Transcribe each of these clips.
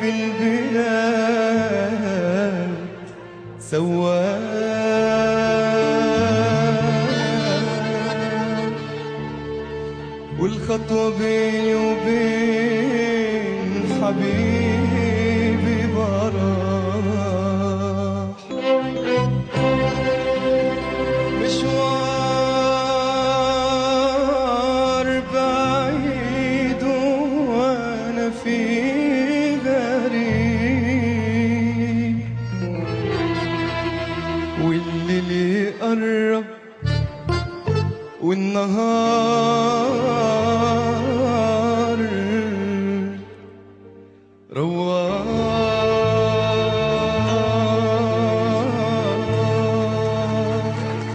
البلاد سواق والخطوة بيني وبين حبيبي براح مشوار بعيد وانا في غريب والليل يقرب والنهار رواح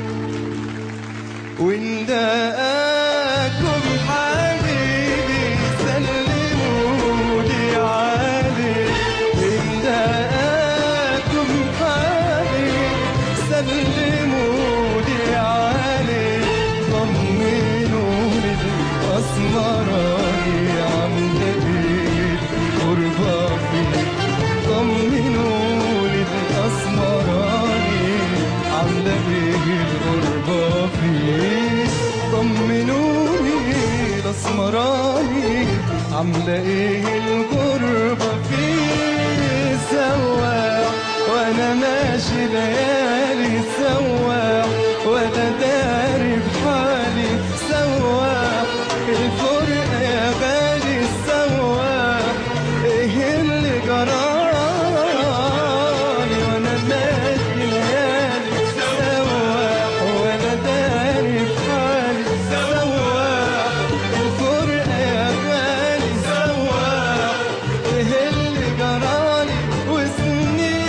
وإن دقاكم حبيبي سلموا لي عليه إن دقاكم حبيبي سلموا لي عليه طمنوا لي الأسمراني عاملة إيه الغربة فيه طمنوا لي الأسمراني عاملة إيه الغربة فيه طمنوني الأسمراني عاملة إيه الغربة فيه سواح وأنا ماشي ليالي سواح ولا داري بحالي سواح الفرقة يا غالي سواح إيه اللي جرالي وأنا ماشي ليالي سواح ولا داري بحالي سواح الفرقة يا غالي سواح إيه اللي جرالي وسنين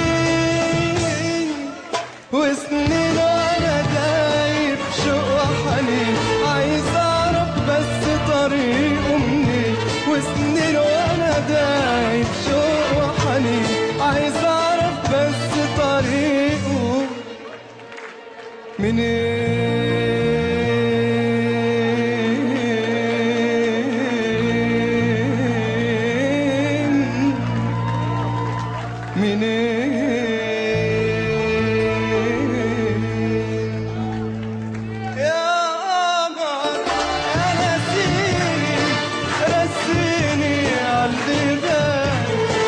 وسنين وانا دايب شوق وحنين عايز اعرف بس طريقه منين وسنين وانا دايب شوق وحنين عايز اعرف بس طريقه منين منين يا قمر يا نسيني رسيني عالبيبان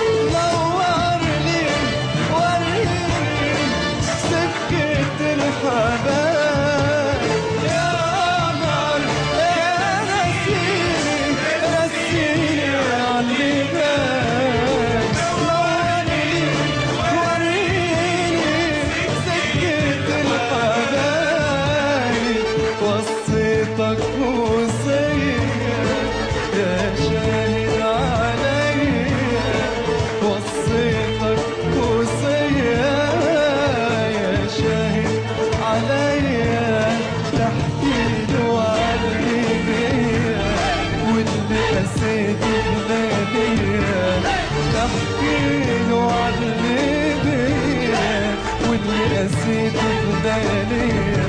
نورني وريني سكة الحباب يا قمر يا نسيني رسيني عالبيبان نورني وريني سكة الحبايب وصيتك وصية يا شاهد عليا وصيتك وصية يا شاهد عليا تحكي له عني بيا واللي قسيته بلاديا تحكي له عني بيا واللي قسيته بلاديا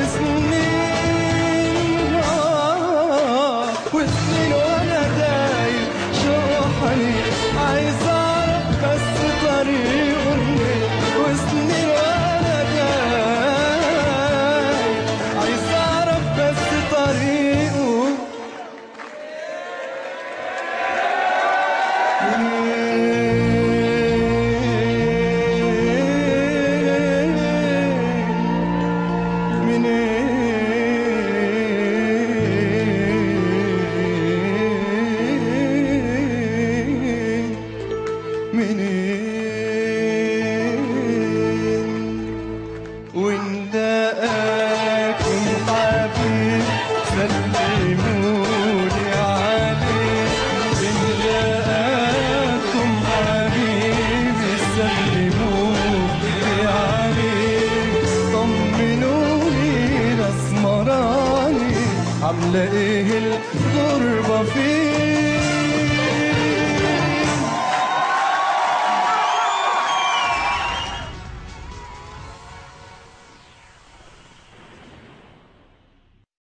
وسنين آه، وسنين وانا دايب شوحني عايز اعرف بس طريقه منين وسنين وانا دايب عايز اعرف بس طريقه وإن دقاكم حبيب سلموني عليه إن دقاكم حبيب سلموني عليه طمنوني الأسمراني عاملة إيه الغربة فيه